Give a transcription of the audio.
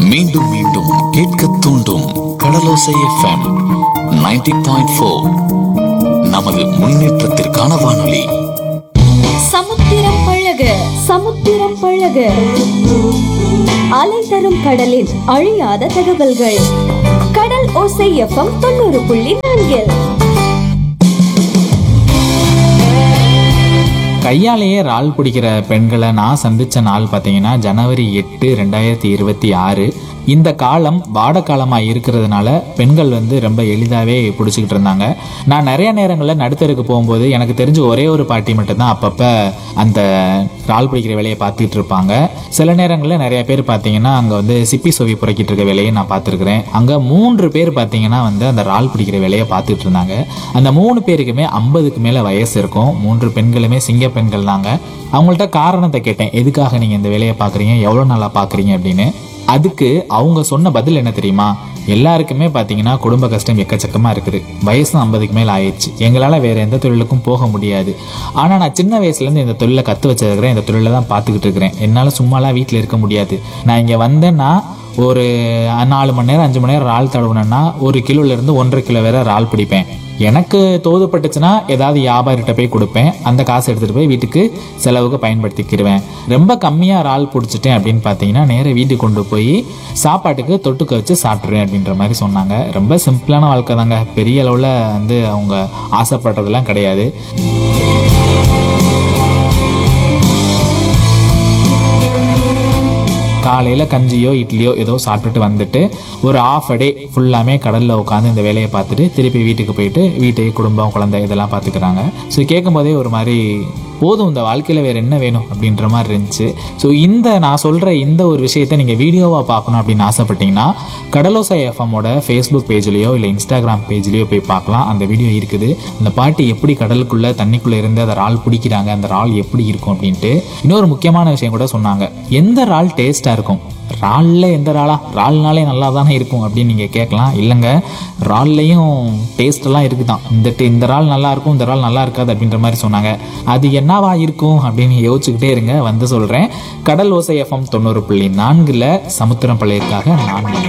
மீண்டும் மீண்டும் கேட்க தூண்டும் கடலோசை எஃப்எம் 90.4 பாயிண்ட் நமது முன்னேற்றத்திற்கான வானொலி சமுத்திரம் பழக சமுத்திரம் பழக அலை தரும் கடலின் அழியாத தகவல்கள் கடல் ஓசை எஃப்எம் தொண்ணூறு புள்ளி நான்கில் கையாலேயே இறால் பிடிக்கிற பெண்களை நான் சந்திச்ச நாள் பார்த்தீங்கன்னா ஜனவரி எட்டு ரெண்டாயிரத்தி இருபத்தி ஆறு இந்த காலம் வாட காலமாக இருக்கிறதுனால பெண்கள் வந்து ரொம்ப எளிதாகவே பிடிச்சிக்கிட்டு இருந்தாங்க நான் நிறைய நேரங்களில் நடுத்தருக்கு போகும்போது எனக்கு தெரிஞ்ச ஒரே ஒரு பாட்டி மட்டும்தான் அப்பப்போ அந்த இறால் பிடிக்கிற வேலையை பார்த்துட்டு இருப்பாங்க சில நேரங்களில் நிறைய பேர் பார்த்தீங்கன்னா அங்கே வந்து சிப்பி சொவி புறக்கிட்டு இருக்க வேலையை நான் பார்த்துருக்குறேன் அங்கே மூன்று பேர் பார்த்தீங்கன்னா வந்து அந்த இறால் பிடிக்கிற வேலையை பார்த்துட்டு இருந்தாங்க அந்த மூணு பேருக்குமே ஐம்பதுக்கு மேலே வயசு இருக்கும் மூன்று பெண்களுமே சிங்க பெண்கள் தாங்க அவங்கள்ட்ட காரணத்தை கேட்டேன் எதுக்காக நீங்கள் இந்த வேலையை பார்க்குறீங்க எவ்வளோ நாளாக பார்க்குறீங்க அப்படின்னு அதுக்கு அவங்க சொன்ன பதில் என்ன தெரியுமா எல்லாருக்குமே பார்த்தீங்கன்னா குடும்ப கஷ்டம் எக்கச்சக்கமாக இருக்குது வயசும் ஐம்பதுக்கு மேலே ஆயிடுச்சு எங்களால் வேறு எந்த தொழிலுக்கும் போக முடியாது ஆனால் நான் சின்ன வயசுலேருந்து இந்த தொழிலை கற்று வச்சிருக்கிறேன் இந்த தொழிலை தான் பார்த்துக்கிட்டு இருக்கிறேன் என்னால் சும்மாலாம் வீட்டில் இருக்க முடியாது நான் இங்கே வந்தேன்னா ஒரு நாலு மணி நேரம் அஞ்சு மணி நேரம் இறால் தடவுனேன்னா ஒரு கிலோலேருந்து ஒன்றரை கிலோ வேற இறால் பிடிப்பேன் எனக்கு தோதுப்பட்டுச்சுன்னா ஏதாவது வியாபாரிகிட்ட போய் கொடுப்பேன் அந்த காசு எடுத்துகிட்டு போய் வீட்டுக்கு செலவுக்கு பயன்படுத்திக்கிடுவேன் ரொம்ப கம்மியாக இறால் பிடிச்சிட்டேன் அப்படின்னு பார்த்தீங்கன்னா நேராக வீட்டுக்கு கொண்டு போய் சாப்பாட்டுக்கு தொட்டுக்க வச்சு சாப்பிட்ருவேன் அப்படின்ற மாதிரி சொன்னாங்க ரொம்ப சிம்பிளான வாழ்க்கை தாங்க பெரிய அளவில் வந்து அவங்க ஆசைப்படுறதெல்லாம் கிடையாது காலையில் கஞ்சியோ இட்லியோ ஏதோ சாப்பிட்டுட்டு வந்துட்டு ஒரு ஆஃப் அ டே ஃபுல்லாமே கடலில் உட்காந்து இந்த வேலையை பார்த்துட்டு திருப்பி வீட்டுக்கு போயிட்டு வீட்டு குடும்பம் குழந்தை இதெல்லாம் பார்த்துக்கிறாங்க ஸோ கேட்கும்போதே ஒரு மாதிரி போதும் இந்த வாழ்க்கையில் வேறு என்ன வேணும் அப்படின்ற மாதிரி இருந்துச்சு ஸோ இந்த நான் சொல்கிற இந்த ஒரு விஷயத்தை நீங்கள் வீடியோவாக பார்க்கணும் அப்படின்னு ஆசைப்பட்டீங்கன்னா கடலோசை எஃப்எம்மோட ஃபேஸ்புக் பேஜ்லேயோ இல்லை இன்ஸ்டாகிராம் பேஜ்லேயோ போய் பார்க்கலாம் அந்த வீடியோ இருக்குது அந்த பாட்டு எப்படி கடலுக்குள்ளே தண்ணிக்குள்ளே இருந்து அந்த இறால் பிடிக்கிறாங்க அந்த இறால் எப்படி இருக்கும் அப்படின்ட்டு இன்னொரு முக்கியமான விஷயம் கூட சொன்னாங்க எந்த இறால் டேஸ்ட்டாக இருக்கும் இறால்ல எந்த இறாலா இறால்னாலே நல்லா தானே இருக்கும் அப்படின்னு நீங்கள் கேட்கலாம் இல்லைங்க இறால்லையும் டேஸ்டெல்லாம் இருக்குதான் இந்த டே- இந்த இறால் நல்லா இருக்கும் இந்த இறால் நல்லா இருக்காது அப்படின்ற மாதிரி சொன்னாங்க அது என்னவா இருக்கும் அப்படின்னு யோசிச்சுக்கிட்டே இருங்க வந்து சொல்கிறேன் கடல் ஓசை எஃப்எம் தொண்ணூறு புள்ளி நான்கில் சமுத்திரம் பழையற்காக நான்